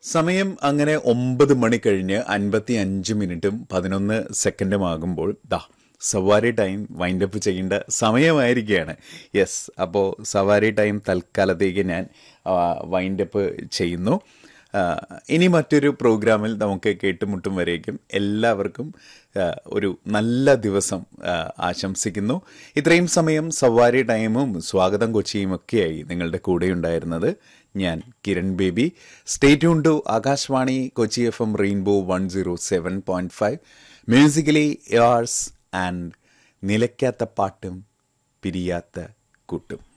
സമയം അങ്ങനെ ഒമ്പത് മണി കഴിഞ്ഞ് അൻപത്തി അഞ്ച് മിനിറ്റും പതിനൊന്ന് സെക്കൻഡും ആകുമ്പോൾ ദാ സവാരി ടൈം വൈൻഡപ്പ് ചെയ്യേണ്ട സമയമായിരിക്കുകയാണ് യെസ് അപ്പോൾ സവാരി ടൈം തൽക്കാലത്തേക്ക് ഞാൻ വൈൻഡപ്പ് ചെയ്യുന്നു ആ, ഇനി മറ്റൊരു പ്രോഗ്രാമിൽ നമുക്ക് കേട്ടുമുട്ടും വരേക്കും എല്ലാവർക്കും ആ, ഒരു നല്ല ദിവസം ആ, ആശംസിക്കുന്നു ഇത്രയും സമയം സവാരി ടൈമും സ്വാഗതം കൊച്ചിയും ഒക്കെയായി നിങ്ങളുടെ കൂടെ ഉണ്ടായിരുന്നത് ഞാൻ Kiran Baby stay tune to Akashvani Kochi F M Rainbow one zero seven point five musically yours and നിലയ്ക്കാത്ത പാട്ടും പിരിയാത്ത കൂട്ടും